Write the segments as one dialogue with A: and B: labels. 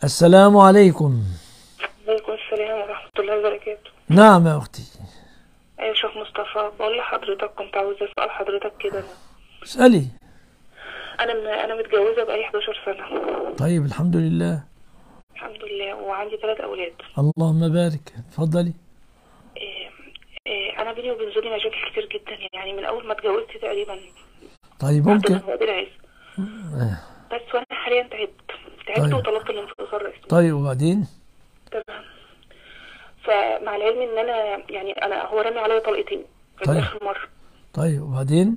A: السلام عليكم
B: عليكم السلام ورحمة الله وبركاته
A: نعم يا أختي
B: أيوة يا شيخ مصطفى بقول لحضرتك كنت عاوزة أسأل حضرتك كده أنا
A: اسألي
B: أنا م- أنا متجوزة بقالي 11 سنة
A: طيب الحمد لله
B: الحمد لله وعندي ثلاث أولاد
A: اللهم بارك اتفضلي
B: إيه إيه أنا بيني وبين زوجي مشاكل كتير جدا يعني من أول ما اتجوزت تقريبا
A: طيب ممكن
B: عبد القادر عز بس وأنا حاليا تعبت تعبت
A: طيب.
B: وطلبت الانفصال رسمي
A: طيب وبعدين
B: تمام فمع العلم إن أنا يعني أنا هو رمي عليا طلقتين في
A: طيب.
B: آخر مرة
A: طيب وبعدين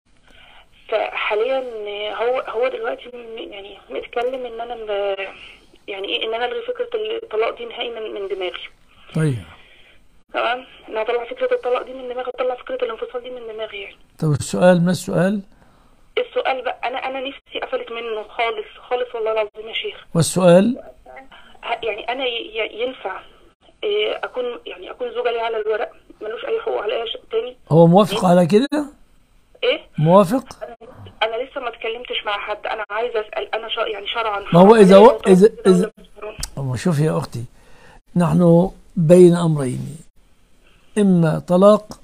B: فحاليا هو هو دلوقتي م- يعني متكلم ان انا ب- يعني ايه ان انا الغي فكره الطلاق دي نهائي من, من دماغي
A: طيب
B: تمام ان انا اطلع فكره الطلاق دي من دماغي اطلع فكره الانفصال دي من دماغي يعني
A: طب السؤال ما السؤال
B: السؤال بقى انا انا نفسي قفلت منه خالص خالص والله العظيم يا شيخ
A: والسؤال
B: ه- يعني انا ي- ي- ينفع إيه، اكون يعني اكون زوجة ليه على الورق ملوش اي حقوق عليا ش- تاني
A: هو موافق على كده
B: ايه
A: موافق
B: انا لسه ما اتكلمتش مع حد انا عايزه اسال انا شا يعني شرعا
A: ما هو إذا و- إذا-
B: كده
A: إذا-
B: ولا مش شرعاً؟
A: أما شوف يا أختي نحن بين أمرين إما طلاق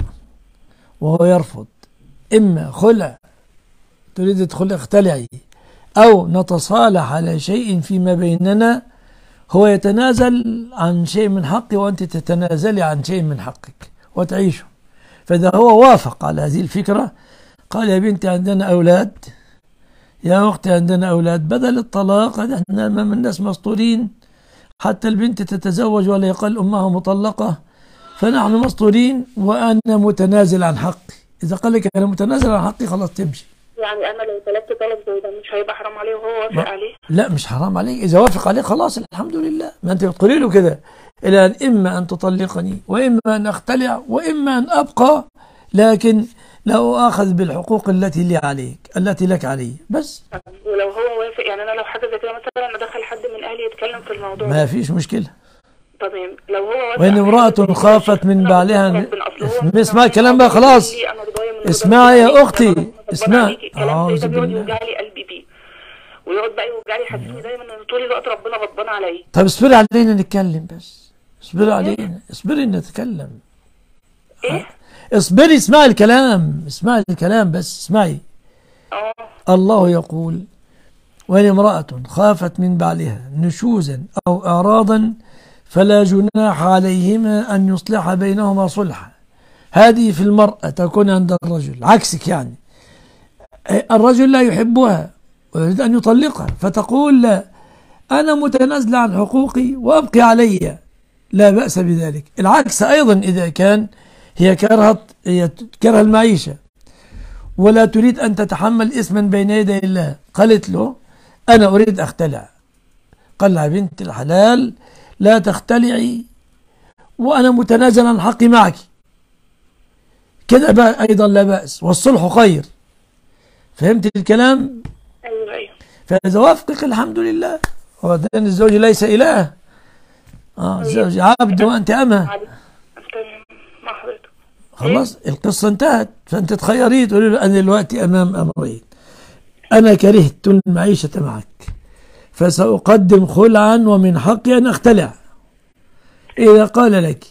A: وهو يرفض إما خلع تريد تدخل اختلعي أو نتصالح على شيء فيما بيننا هو يتنازل عن شيء من حقي وأنت تتنازلي عن شيء من حقك وتعيشوا فإذا هو وافق على هذه الفكرة قال يا بنتي عندنا أولاد يا أختي عندنا أولاد بدل الطلاق احنا أمام الناس مسطورين حتى البنت تتزوج ولا يقل أمها مطلقة فنحن مسطورين وأنا متنازل عن حقي إذا قال لك أنا متنازل عن حقي خلاص تمشي
B: يعني انا لو طلبت طلب زي ده مش هيبقى حرام عليه وهو وافق عليه
A: لا مش حرام عليك إذا وافق عليه خلاص الحمد لله ما أنت بتقولي له كده إلى أن إما أن تطلقني وإما أن أختلع وإما أن أبقى لكن لا أؤاخذ بالحقوق التي لي عليك التي لك علي بس
B: ولو هو وافق يعني انا لو حاجه زي كده مثلا ادخل حد من اهلي يتكلم في الموضوع
A: ما فيش مشكلة
B: تمام لو هو وافق
A: وإن
B: على
A: امرأة
B: حاجة زي كده،
A: خافت من
B: أنا
A: بعلها
B: ربنا أصل هو
A: اسمعي
B: مثلاً
A: الكلام بقى خلاص.
B: لي أنا رضاية من رضا
A: اسمعي يا
B: ربنا
A: أختي.
B: عليك، أنا غضبانة
A: اسمعي.
B: عليك. الكلام زي
A: أعوذ
B: ده بيقعد
A: بالله.
B: يوجع لي قلبي بيه ويقعد بقى يوجع لي يحسسني دايما ان طول الوقت ربنا غضبان عليا
A: طب اصبري علينا نتكلم بس اصبري علينا اصبري نتكلم
B: ايه
A: اصبري اسمعي الكلام اسمعي الكلام بس اسمعي
B: اه
A: الله يقول وإن امرأة خافت من بعلها نشوزا أو أعراضا فلا جناح عليهما أن يصلح بينهما صلحا هذه في المرأة تكون عند الرجل عكسك يعني الرجل لا يحبها ويريد أن يطلقها فتقول لا أنا متنازلة عن حقوقي وأبقي علي لا بأس بذلك العكس أيضا إذا كان هي كرهت هي تكره المعيشة ولا تريد أن تتحمل اسما بين يدي الله قالت له أنا أريد أختلع قال لها بنت الحلال لا تختلعي وأنا متنازل عن حقي معك كده بقى أيضا لا بأس والصلح خير فهمت الكلام
B: ايوه ايوه
A: فإذا وافقك الحمد لله وبعدين الزوج ليس إله آه الزوج عبد وأنت أمه
B: معلش تمام مع حضرتك
A: خلاص القصة انتهت فأنت تخيري تقولي له أنا دلوقتي أمام أمرين أنا كرهت المعيشة معك فسأقدم خلعا ومن حقي أن أختلع إذا قال لك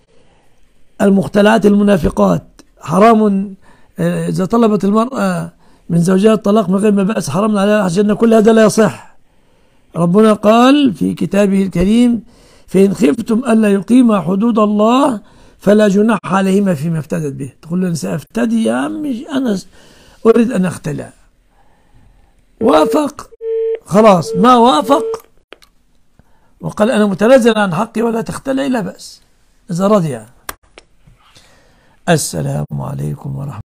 A: المختلعات المنافقات حرام آه، إذا طلبت المرأة من زوجها الطلاق من غير ما بأس حرام عليها الجنة كل هذا لا يصح ربنا قال في كتابه الكريم فإن خفتم ألا يقيما حدود الله فلا جناح عليهما فيما افتدت به تقول له أنا سأفتدي يا عمي أنا أريد أن أختلع وافق خلاص ما وافق وقال أنا متنازل عن حقي ولا تختلع لا بأس إذا رضي السلام عليكم ورحمة